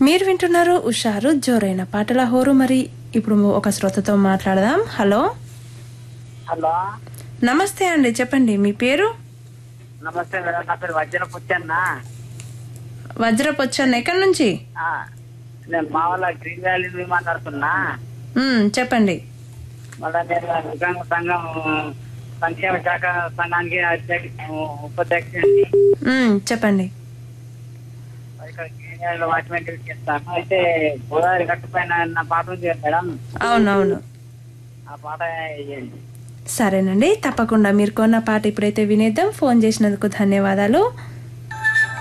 మీరు వింటున్నారు ఉషారు జోరైన పాటల హోరు మరి ఇప్పుడు ఒక శ్రోతతో మాట్లాడదాం హలో హలో నమస్తే అండి చెప్పండి మీ పేరు నమస్తే మేడం నా పేరు వజ్ర పుచ్చన్న వజ్రపొచ్చన్న ఎక్కడి నుంచి ఆ, నేను మా వాళ్ళ గ్రీన్ వ్యాలీ నుంచి మాట్లాడుతున్నా మ్మ్, చెప్పండి మళ్ళీ నేను వికలాంగ సంఘం సంక్షేమ శాఖ సంఘానికి అధ్యక్ష ఉపాధ్యక్షుడిని మ్మ్, చెప్పండి ఇక్కడ గ్రీన్ వ్యాలీలో వాచ్మెన్ డ్యూటీ చేస్తాను అయితే గోదావరి గట్టు పైన నా పాట ఉంది కదా మేడం అవునవును ఆ పాట వేయండి సరేనండి తప్పకుండా మీరు కొన్న పాట ఇప్పుడైతే వినేద్దాం ఫోన్ చేసినందుకు ధన్యవాదాలు